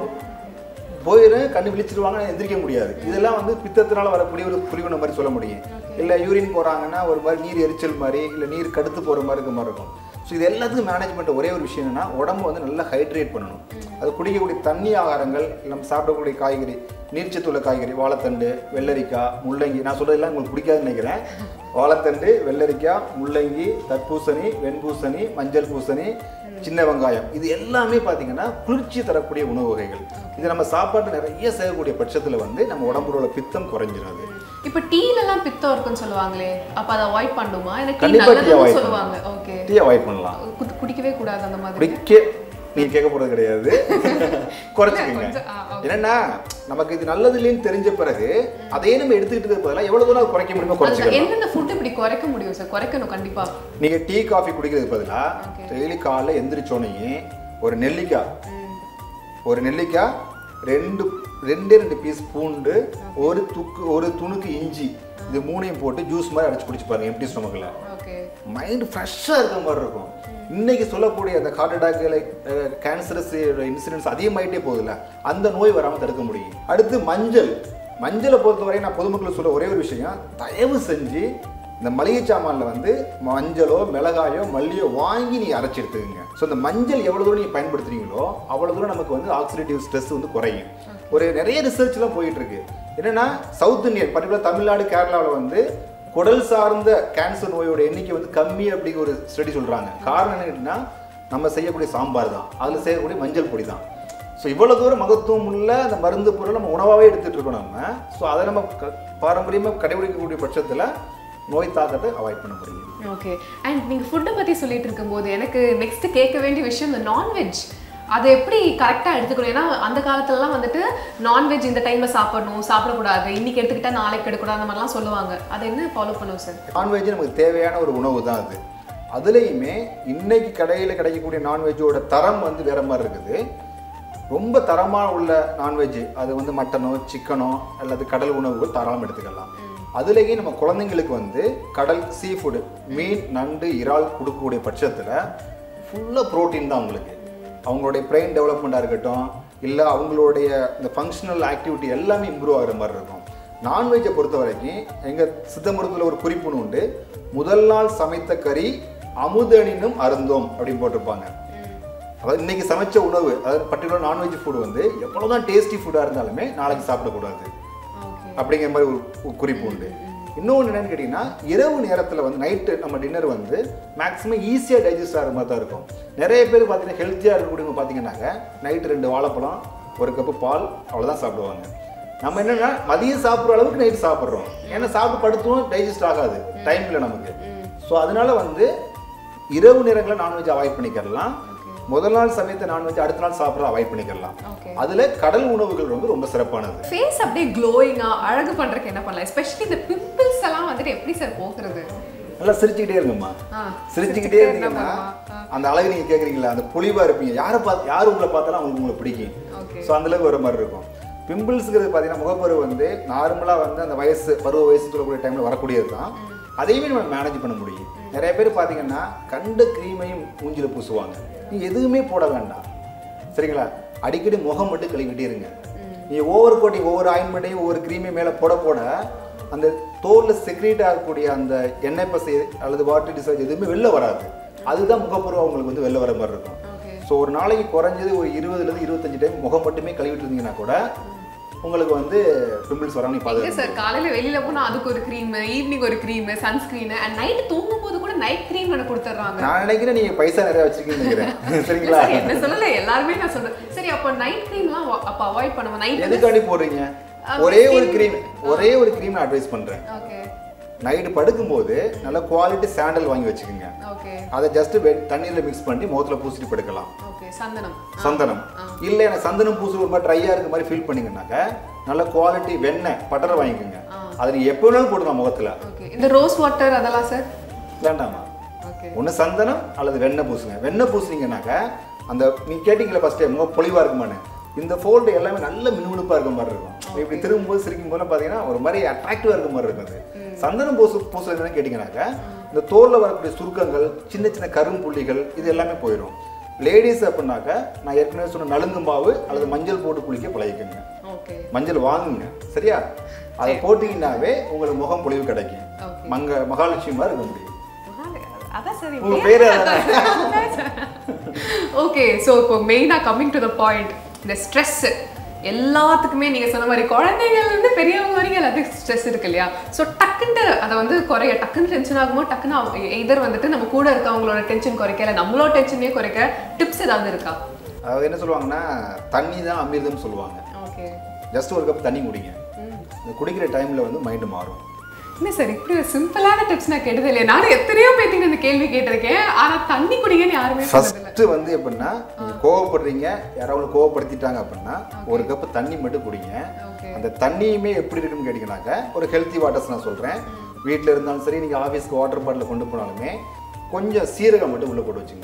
போயிடும் கண்ணு விழிச்சிருவாங்க ஆனா எந்திரிக்க முடியாது இதெல்லாம் வந்து பித்தத்தினால வரக்கூடிய ஒரு புரிவின மாதிரி சொல்ல முடியும் இல்லை யூரின் போகிறாங்கன்னா ஒரு மாதிரி நீர் எரிச்சல் மாதிரி இல்லை நீர் கடுத்து போகிற மாதிரி இருக்க மாதிரி இருக்கும் ஸோ இது எல்லாத்துக்கும் மேனேஜ்மெண்ட் ஒரே ஒரு விஷயம் என்னன்னா உடம்பு வந்து நல்லா ஹைட்ரேட் பண்ணணும் அது குடிக்கக்கூடிய தண்ணி ஆகாரங்கள் நம்ம சாப்பிடக்கூடிய காய்கறி நீர்ச்சத்துள்ள காய்கறி வாழைத்தண்டு வெள்ளரிக்காய் முள்ளங்கி நான் சொல்றதெல்லாம் உங்களுக்கு பிடிக்காதுன்னு நினைக்கிறேன் வாழைத்தண்டு வெள்ளரிக்காய் முள்ளங்கி தர்பூசணி வெண்பூசணி மஞ்சள் பூசணி சின்ன வெங்காயம் இது எல்லாமே பார்த்தீங்கன்னா குளிர்ச்சி தரக்கூடிய உணவு வகைகள் இது நம்ம சாப்பாட்டு நிறைய செய்யக்கூடிய பட்சத்தில் வந்து நம்ம உடம்புல உள்ள பித்தம் குறைஞ்சிடாது இப்போ டீல எல்லாம் பித்தம் இருக்குன்னு சொல்லுவாங்களே அப்ப அதை அவாய்ட் பண்ணுமா எனக்கு டீ கண்டிப்பா டீ நல்லதுன்னு அவாய்ட் சொல்லுவாங்க ஓகே டீ அவாய்ட் பண்ணலாம் குடிக்கவே கூடாது அந்த மாதிரி குடிக்க நீங்க கேட்க போறது கிடையாது குறைச்சிக்கங்க கொஞ்சம், ஆ, okay. என்னன்னா நமக்கு இது நல்லது இல்லைன்னு தெரிஞ்ச பிறகு அதையே நம்ம எடுத்துக்கிட்டு இருக்க பதிலாக எவ்வளவு தூரம் குறைக்க முடியுமோ அதுதான் குறைச்சிக்கலாம் எந்தெந்த ஃபுட் இப்படி குறைக்க முடியும் சார் குறைக்கணும் கண்டிப்பா நீங்க டீ காஃபி குடிக்கிறதுக்கு பதிலா Okay. டெய்லி காலைல எந்திரிச்சோனையே ஒரு நெல்லிக்காய் ஒரு நெல்லிக்காய் ரெண்டு ரெண்டே ரெண்டு பீஸ் பூண்டு ஒரு துக்கு ஒரு துணுக்கு இஞ்சி இது மூணையும் போட்டு ஜூஸ் மாதிரி அடைச்சு குடிச்சு பாருங்க எம்டி ஸ்டொமக்கில் ஓகே மைண்ட் ஃப்ரெஷ்ஷாக இருக்க மாதிரி இருக்கும் இன்னைக்கு சொல்லக்கூடிய அந்த ஹார்ட் அட்டாக் கேன்சரஸ் இன்சிடென்ட்ஸ் அதிகமாயிட்டே போகுதுல்ல அந்த நோய் வராமல் தடுக்க முடியும் அடுத்து மஞ்சள் மஞ்சளை பொறுத்தவரை நான் பொதுமக்களுக்கு சொல்ல ஒரே ஒரு விஷயம் தயவு செஞ்சு இந்த மளிகை சாமானில் வந்து மஞ்சளோ மிளகாயோ மல்லியோ வாங்கி நீங்கள் அரைச்சி எடுத்துக்கங்க ஸோ இந்த மஞ்சள் எவ்வளோ தூரம் நீங்கள் பயன்படுத்துறீங்களோ அவ்வளோ தூரம் நமக்கு வந்து ஆக்சிடேட்டிவ் ஸ்ட்ரெஸ் வந்து குறையும் ஒரு நிறைய ரிசர்ச்லாம் போயிட்டு இருக்கு என்னன்னா சவுத் இந்தியன் பர்டிகுலர் தமிழ்நாடு கேரளாவில் வந்து குடல் சார்ந்த கேன்சர் நோயோட எண்ணிக்கை வந்து கம்மி அப்படிங்கிற ஒரு ஸ்டடி சொல்றாங்க காரணம் என்ன கேட்டீங்கன்னா நம்ம செய்யக்கூடிய சாம்பார் தான் அதில் செய்யக்கூடிய மஞ்சள் பொடி தான் ஸோ இவ்வளோ தூரம் மகத்துவம் உள்ள அந்த மருந்து பொருள் நம்ம உணவாகவே எடுத்துட்டு இருக்கோம் நம்ம ஸோ அதை நம்ம க- பாரம்பரியமா கடைபிடிக்கக்கூடிய பட்சத்தில் நோய் தாக்கத்தை அவாய்ட் பண்ண முடியும் ஓகே அண்ட் நீங்க ஃபுட்டை பத்தி சொல்லிட்டு இருக்கும்போது எனக்கு நெக்ஸ்ட் கேட்க வேண்டிய விஷயம் இந்த நான்வெஜ் அதை எப்படி கரெக்டாக எடுத்துக்கணும் ஏன்னா அந்த காலத்துலலாம் வந்துட்டு நான்வெஜ் இந்த டைம்ல சாப்பிடணும் சாப்பிடக்கூடாது இன்னைக்கு எடுத்துக்கிட்டா நாளைக்கு எடுக்கக்கூடாது அந்த மாதிரிலாம் சொல்லுவாங்க அதை என்ன ஃபாலோ பண்ணுவோம் சார் நான்வெஜ் நமக்கு தேவையான ஒரு உணவு தான் அது அதுலேயுமே இன்னைக்கு கடையில் கிடைக்கக்கூடிய நான்வெஜ்ஜோட தரம் வந்து வேற மாதிரி இருக்குது ரொம்ப தரமாக உள்ள நான்வெஜ் அது வந்து மட்டனோ சிக்கனோ அல்லது கடல் உணவுகள் தாராளம் எடுத்துக்கலாம் அதுலேயே நம்ம குழந்தைங்களுக்கு வந்து கடல் சீ ஃபுட்டு மீன் நண்டு இறால் கொடுக்கக்கூடிய பட்சத்தில் ஃபுல்லாக ப்ரோட்டீன் தான் அவங்களுக்கு அவங்களுடைய பிரெயின் டெவலப்மெண்ட்டாக இருக்கட்டும் இல்லை அவங்களுடைய இந்த ஃபங்க்ஷனல் ஆக்டிவிட்டி எல்லாமே இம்ப்ரூவ் ஆகிற மாதிரி இருக்கும் நான்வெஜ்ஜை பொறுத்த வரைக்கும் எங்கள் சித்த மருத்துவத்தில் ஒரு குறிப்புன்னு உண்டு முதல் நாள் சமைத்த கறி அமுதனினும் அருந்தோம் அப்படின்னு போட்டிருப்பாங்க அதாவது இன்னைக்கு சமைச்ச உணவு அதாவது பர்டிகுலர் நான்வெஜ் ஃபுட் வந்து எவ்வளோதான் டேஸ்டி ஃபுட்டாக இருந்தாலுமே நாளைக்கு சாப்பிடக்கூடாது ஓகே அப்படிங்கிற மாதிரி ஒரு ஒரு குறிப்பு உண்டு இன்னொன்று என்னன்னு கேட்டிங்கன்னா இரவு நேரத்தில் வந்து நைட்டு நம்ம டின்னர் வந்து மேக்ஸிமம் ஈஸியாக டைஜஸ்ட் ஆகிற மாதிரி தான் இருக்கும் நிறைய பேர் பார்த்தீங்கன்னா ஹெல்த்தியாக இருக்கக்கூடியவங்க பார்த்தீங்கன்னாக்க நைட்டு ரெண்டு வாழைப்பழம் ஒரு கப்பு பால் அவ்வளோதான் சாப்பிடுவாங்க நம்ம என்னன்னா மதியம் சாப்பிட்ற அளவுக்கு நைட்டு சாப்பிட்றோம் ஏன்னா சாப்பிட்டு படுத்தும் டைஜஸ்ட் ஆகாது டைம் இல்லை நமக்கு ஸோ அதனால வந்து இரவு நேரங்களில் நான்வெஜ் அவாய்ட் பண்ணிக்கிறலாம் முதல் நாள் சமைத்த நான்வெஜ் அடுத்த நாள் சாப்பிட்றத அவாய்ட் பண்ணிக்கலாம் ஓகே அதில் கடல் உணவுகள் வந்து ரொம்ப சிறப்பானது ஃபேஸ் அப்படியே க்ளோயிங்கா அழகு பண்றதுக்கு என்ன பண்ணலாம் எஸ்பெஷலி இந்த பிம்பிள்ஸ் எல்லாம் வந்துட்டு எப்படி சார் போக்குறது நல்லா சிரிச்சுக்கிட்டே இருங்கம்மா ஆ, சிரிச்சுக்கிட்டே இருந்தீங்கன்னா ஆ. அந்த அழகு நீங்க கேக்குறீங்களா அந்த பொலிவா இருப்பீங்க யாரை பார்த்து யார் உங்களை பார்த்தாலும் அவங்களுக்கு உங்களை பிடிக்கும் ஓகே ஸோ அந்த அளவுக்கு வர மாதிரி இருக்கும் பிம்பிள்ஸுங்கிறது பார்த்தீங்கன்னா முகப்பருவு வந்து நார்மலாக வந்து அந்த வயசு பருவ வயசு சொல்லக்கூடிய டைமில் வரக்கூடியது தான் அதையுமே நம்ம மேனேஜ் பண்ண முடியும் நிறைய பேர் பார்த்தீங்கன்னா கண்ட க்ரீமையும் மூஞ்சில பூசுவாங்க நீ எதுவுமே போட வேண்டாம் சரிங்களா அடிக்கடி முகம் மட்டும் கழுவிட்டே இருங்க நீ ஒவ்வொரு கோட்டிங் ஒவ்வொரு ஆயின்மெண்ட்டையும் ஒவ்வொரு க்ரீமையும் மேலே போட போட அந்த தோலில் செக்ரேட் ஆகக்கூடிய அந்த எண்ணெய் பசை அல்லது வாட்டர் டிசார்ஜ் எதுவுமே வெளில வராது அதுதான் முகப்பருவம் அவங்களுக்கு வந்து வெளில வர மாதிரி இருக்கும் ஓகே ஸோ ஒரு நாளைக்கு குறைஞ்சது ஒரு இருபதுலேருந்து இருபத்தஞ்சு டைம் முகம் மட்டுமே கழுவிட்டு இருந்தீங்கன்னா கூட உங்களுக்கு வந்து பிம்பிள்ஸ் வராமல் இல்ல பாதுகாப்பு சார் காலையில வெளியில போனா அதுக்கு ஒரு க்ரீம் ஈவினிங் ஒரு க்ரீம் சன்ஸ்கிரீன் அண்ட் நைட் தூங்கும் போது கூட நைட் க்ரீம் எனக்கு கொடுத்துட்றாங்க நான் நினைக்கிறேன் நீங்கள் பைசா நிறைய வச்சிருக்கீங்கன்னு நினைக்கிறேன் சரிங்களா சரி, என்ன சொல்லல எல்லாருமே நான் சொல்றேன் சரி அப்போ நைட் க்ரீம்லாம் அப்ப அவாய்ட் பண்ணுவோம் நைட் எதுக்காண்டி போடுறீங்க ஒரே ஒரு க்ரீம் ஒரே ஒரு க்ரீம் நான் அட்வைஸ் பண்ணுறேன் ஓகே நைட்டு படுக்கும்போது நல்ல குவாலிட்டி சாண்டல் வாங்கி வச்சுக்கோங்க ஓகே அதை ஜஸ்ட் தண்ணியில் மிக்ஸ் பண்ணி முகத்தில் பூசிட்டு படுக்கலாம் ஓகே சந்தனம் சந்தனம் இல்லை எனக்கு சந்தனம் பூசு ஒரு மாதிரி ட்ரையாக இருக்க மாதிரி ஃபீல் பண்ணீங்கன்னாக்க நல்ல குவாலிட்டி வெண்ணெய் பட்டரை வாங்கிக்கோங்க அதை நீ எப்போ வேணாலும் போடலாம் முகத்தில் ஓகே இந்த ரோஸ் வாட்டர் அதெல்லாம் சார் வேண்டாமா ஓகே ஒன்று சந்தனம் அல்லது வெண்ணெய் பூசுங்க வெண்ணெய் பூசுனீங்கன்னாக்க அந்த நீ கேட்டிங்களே ஃபஸ்ட் டைம் முகம் பொலிவாக இருக்குமான்னு இந்த ஃபோல்டு எல்லாமே நல்ல மினுமினுப்பாக இருக்க மாதிரி இருக்கும் இப்படி திரும்பும்போது சிரிக்கும் போது பார்த்தீங்கன்னா ஒரு மாதிரி அட்ராக்டிவாக இருக்க மாதிரி இருக்கும் அது சந்தனம் பூசு பூசுறது என்னன்னு கேட்டிங்கனாக்க இந்த தோலில் வரக்கூடிய சுருக்கங்கள் சின்ன சின்ன கரும்புள்ளிகள் இது எல்லாமே போயிடும் லேடிஸ் அப்படின்னாக்க நான் ஏற்கனவே சொன்ன நலுங்கும்பாவு அல்லது மஞ்சள் போட்டு குளிக்க பழகிக்கோங்க ஓகே மஞ்சள் வாங்குங்க சரியா அதை போட்டிங்கன்னாவே உங்களுக்கு முகம் பொலிவு கிடைக்கும் ஓகே மங்க மகாலட்சுமி மாதிரி இருக்க முடியும் அதான் சரி உங்க பேரு அதானே? ஓகே ஸோ இப்போ மெயினாக கம்மிங் டு த பாயிண்ட் இந்த ஸ்ட்ரெஸ் எல்லாத்துக்குமே நீங்கள் சொன்ன மாதிரி குழந்தைங்கள்ல இருந்து பெரியவங்க வரைக்கும் எல்லாத்துக்கும் ஸ்ட்ரெஸ் இருக்கு இல்லையா ஸோ டக்குன்னு அதை வந்து குறைய டக்குன்னு டென்ஷன் ஆகுமோ டக்குன்னு எதர் வந்துட்டு நம்ம கூட இருக்கவங்களோட டென்ஷன் குறைக்க இல்லை நம்மளோட டென்ஷனே குறைக்க டிப்ஸ் ஏதாவது இருக்கா அதாவது என்ன சொல்லுவாங்கன்னா தண்ணி தான் அமிர்தம்னு சொல்லுவாங்க ஓகே ஜஸ்ட் ஒரு கப் தண்ணி குடிங்க இந்த குடிக்கிற டைமில் வந்து மைண்டு மாறும் என்ன சார் இப்படி ஒரு சிம்பிளான டிப்ஸ் நான் கேட்டது இல்லையா நானும் எத்தனையோ பேத்துக்கு இந்த கேள்வி கேட்டிருக்கேன் ஆனா தண்ணி குடிங்கன்னு யாருமே சொன்னதில்லை ஃபஸ்ட்டு வந்து எப்படின்னா நீங்கள் கோவப்படுறீங்க யாராவது கோவப்படுத்திட்டாங்க அப்படின்னா ஒரு கப் தண்ணி மட்டும் குடிங்க ஓகே அந்த தண்ணியுமே எப்படி இருக்குன்னு கேட்டிங்கனாக்க ஒரு ஹெல்த்தி வாட்டர்ஸ் நான் சொல்கிறேன் வீட்டில் இருந்தாலும் சரி நீங்கள் ஆஃபீஸ்க்கு வாட்டர் பாட்டில் கொண்டு போனாலுமே கொஞ்சம் சீரகம் மட்டும் உள்ளே போட்டு வச்சுங்க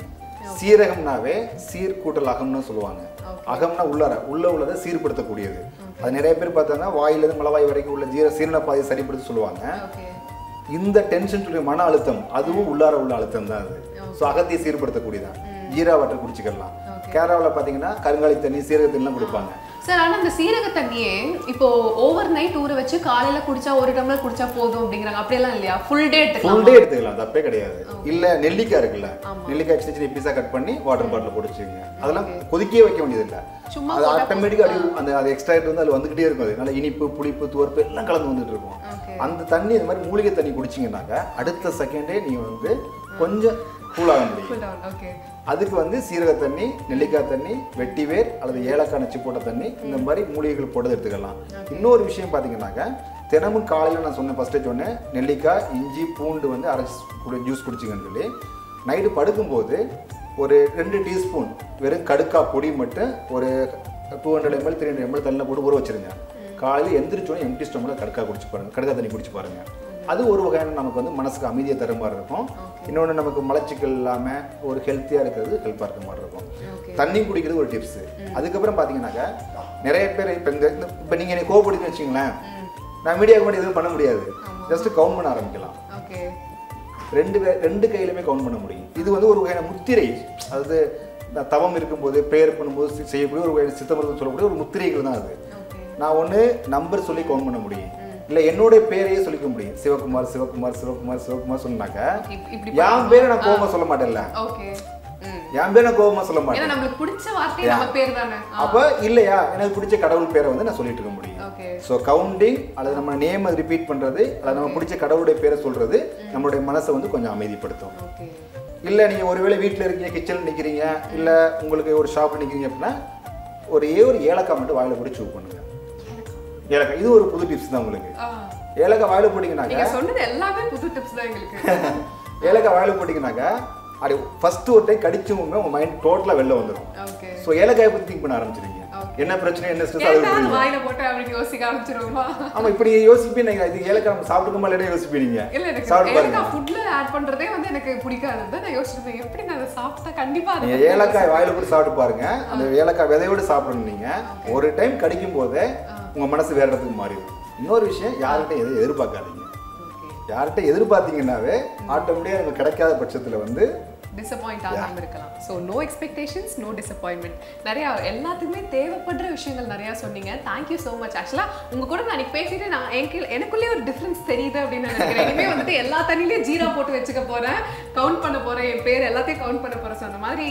சீரகம்னாவே சீர் கூட்டல் அகம்னு சொல்லுவாங்க அகம்னா உள்ளார உள்ள உள்ளதை சீர்படுத்தக்கூடியது அது நிறைய பேர் பார்த்தோன்னா வாயிலிருந்து மலவாய் வரைக்கும் உள்ள ஜீர சீரண பாதையை சரிப்படுத்த சொல்லுவாங்க ஓகே இந்த டென்ஷன் சொல்லி மன அழுத்தம் அதுவும் உள்ளார உள்ள அழுத்தம் தான் அது ஸோ அகத்தையை சீர்படுத்தக்கூடியதான் ஜீரா வாட்டர் குடிச்சுக்கலாம் கேரளாவில் பார்த்தீங்கன்னா கருங்காலி தண்ணி சீரக தண்ணிலாம் கொடுப்பாங்க சார் ஆனா அந்த சீரக தண்ணியே இப்போ ஓவர் நைட் ஊற வச்சு காலையில குடிச்சா ஒரு டம்ளர் குடிச்சா போதும் அப்படிங்கிறாங்க அப்படியெல்லாம் இல்லையா ஃபுல் டே எடுத்துக்கலாம் ஃபுல் டே எடுத்துக்கலாம் தப்பே கிடையாது இல்ல நெல்லிக்காய் இருக்குல்ல நெல்லிக்காய் சின்ன சின்ன பீஸா கட் பண்ணி வாட்டர் பாட்டில் குடிச்சுங்க அதெல்லாம் கொதிக்கவே வைக்க வேண்டியது இல்ல சும்மா அது ஆட்டோமேட்டிக்கா அப்படி அந்த அது எக்ஸ்ட்ராக்ட் வந்து அதுல வந்துகிட்டே இருக்கும் அது நல்ல இனிப்பு புளிப்பு துவர்ப்பு எல்லாம் கலந்து வந்துட்டு இருக்கும் Okay. அந்த தண்ணி இந்த மாதிரி மூலிகை தண்ணி குடிச்சீங்கன்னாக்க அடுத்த செகண்டே நீ வந்து கொஞ்சம் கூலாக முடியும் Cool down, okay. அதுக்கு வந்து சீரக தண்ணி நெல்லிக்காய் தண்ணி வெட்டிவேர் அல்லது ஏலக்காய் நச்சு போட்ட தண்ணி இந்த மாதிரி மூலிகைகள் போட்டு எடுத்துக்கலாம் இன்னொரு விஷயம் பார்த்தீங்கன்னாக்க தினமும் காலையில் நான் சொன்னேன் ஃபஸ்ட்டே சொன்னேன் நெல்லிக்காய் இஞ்சி பூண்டு வந்து அரைச்சி குடி ஜூஸ் குடிச்சிங்கன்னு சொல்லி நைட்டு படுக்கும்போது ஒரு ரெண்டு டீஸ்பூன் வெறும் கடுக்கா பொடி மட்டும் ஒரு two hundred ml three hundred ml தண்ணியில் போட்டு ஊற வச்சிருங்க காலையில் எந்திரிச்சோன்னே எம்டி ஸ்டொமில் கடுக்கா குடிச்சு பாருங்க கடுக்கா தண்ணி குடிச்சு பாருங்க அது ஒரு வகையான நமக்கு வந்து மனசுக்கு அமைதியை தர மாதிரி இருக்கும் இன்னொன்று நமக்கு மலச்சிக்கல் இல்லாமல் ஒரு ஹெல்த்தியாக இருக்கிறது ஹெல்ப்பாக இருக்க மாதிரி இருக்கும் Okay. தண்ணி குடிக்கிறது ஒரு டிப்ஸ் அதுக்கப்புறம் பார்த்தீங்கன்னாக்கா நிறைய பேர் இப்போ இந்த இப்போ நீங்கள் என்னை கோவப்படுத்தி வச்சிங்களேன் நான் மீடியாவுக்கு மட்டும் எதுவும் பண்ண முடியாது ஜஸ்ட் கவுண்ட் பண்ண ஆரம்பிக்கலாம் Okay. ரெண்டு பே ரெண்டு கையிலுமே கவுண்ட் பண்ண முடியும் இது வந்து ஒரு வகையான முத்திரை அதாவது இந்த தவம் இருக்கும்போது ப்ரேயர் பண்ணும்போது செ- செய்யக்கூடிய ஒரு வகையான சித்தமருத்துவம் சொல்லக்கூடிய ஒரு முத்திரைகள் தான் அது Okay. நான் ஒன்று நம்பர் சொல்லி கவுண்ட் பண்ண முடியும் இல்லை என்னுடைய பேரையே சொல்லிக்க முடியும் சிவகுமார் சிவகுமார் சிவகுமார் சிவகுமார் சொன்னாக்க இப்- இப்படி என் பேரை நான் கோபமா சொல்ல மாட்டேன்ல Okay. ம். என் பேரை நான் கோபமா சொல்ல ஏன்னா மாட்டேன் நம்மளுக்கு பிடிச்ச வார்த்தை நம்ம பேர் தானே அப்ப இல்லையா எனக்கு பிடிச்ச கடவுள் பேரை வந்து நான் சொல்லிட்டு இருக்க முடியும் ஓகே ஸோ கவுண்டிங் அல்லது நம்ம நேம் ரிப்பீட் பண்றது அல்லது நம்ம பிடிச்ச கடவுளுடைய பேரை சொல்றது நம்மளுடைய மனசை வந்து கொஞ்சம் அமைதிப்படுத்தும் ஓகே இல்ல நீங்க ஒருவேளை வீட்டில் இருக்கீங்க கிச்சன் நிக்கிறீங்க இல்ல உங்களுக்கு ஒரு ஷாப்ல நிக்கிறீங்க அப்படின்னா ஒரே ஒரு ஏலக்காய் மட்டும் வாயில போட்டு சூப் பண்ணுங்க ஏலக்காய் இது ஒரு புது டிப்ஸ் தான் உங்களுக்கு ஏலக்காய் வாயில போட்டீங்கன்னாக்க நீங்க சொன்னது எல்லாமே புது டிப்ஸ் தான் எங்களுக்கு ஏலக்காய் வாயில போட்டீங்கன்னாக்க அப்படி ஃபர்ஸ்ட் ஒரு டைம் கடிச்சவங்க உங்க மைண்ட் டோட்டலா வெளில வந்துடும் ஓகே ஸோ ஏலக்காயை பத்தி திங்க் பண்ண ஆரம்பிச்சிருங்க Okay. என்ன பிரச்சனை என்ன ஸ்ட்ரெஸ் அது ஏன்டா அது புரியும் வாயில போட்டு அப்படின்னு யோசிக்க ஆரம்பிச்சிருவோமா ஆமா இப்படி யோசிப்பீங்க நீங்க இது ஏலக்காய் நம்ம சாப்பிட்டுக்கோமா இல்லையா யோசிப்பீங்க இல்ல எனக்கு சாப்பிட்டு பாருங்க ஏலக்காய் ஃபுட்ல ஆட் பண்றதே வந்து எனக்கு பிடிக்காது தான் நான் யோசிச்சிருந்தேன் எப்படி நான் அதை சாப்பிட்டா கண்டிப்பா அதை நீங்க பத்தி ஏலக்காய் வாயில போட்டு சாப்பிட்டு பாருங்க அந்த ஏலக்காய் விதையோடு சாப்பிடணும் நீங்க ஒரு டைம் கடிக்கும் போதே உங்க மனசு வேற இடத்துக்கு மாறிடும் இன்னொரு விஷயம் யார்கிட்ட எதுவும் எதிர்பார்க்காதீங்க Okay. யார்கிட்ட எதிர்பார்த்தீங்கன்னாவே ஆட்டோமேட்டிக்காக நமக்கு கிடைக்காத பட்சத்துல வந்து டிசப்பாயிண்ட் ஆகாம இருக்கலாம் so no expectations no disappointment நிறைய எல்லாத்துக்குமே தேவைப்படுற விஷயங்கள் நிறைய சொன்னீங்க தேங்க்யூ ஸோ மச் ஆக்சுவலாக உங்க கூட நான் அன்னைக்கு பேசிட்டு நான் எனக்கு எனக்குள்ளேயே ஒரு டிஃப்ரென்ஸ் தெரியுது அப்படின்னு நான் நினைக்கிறேன் இனிமே வந்துட்டு எல்லா தண்ணிலையும் ஜீரா போட்டு வச்சுக்க போறேன் கவுண்ட் பண்ண போறேன் என் பேர் எல்லாத்தையும் கவுண்ட் பண்ண போறேன் ஸோ அந்த மாதிரி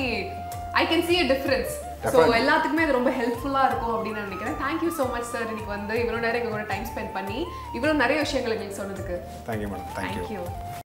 I can see a difference so எல்லாத்துக்குமே அது ரொம்ப ஹெல்ப்ஃபுல்லாக இருக்கும் அப்படின்னு நான் நினைக்கிறேன் தேங்க்யூ ஸோ மச் சார் இன்னைக்கு வந்து இவ்வளோ நேரம் எங்க கூட டைம் ஸ்பெண்ட் பண்ணி இவ்வளோ நிறைய விஷயங்கள் எங்களுக்கு சொன்னதுக்கு தேங்க்யூ மேடம் தேங்க்யூ தேங்க்யூ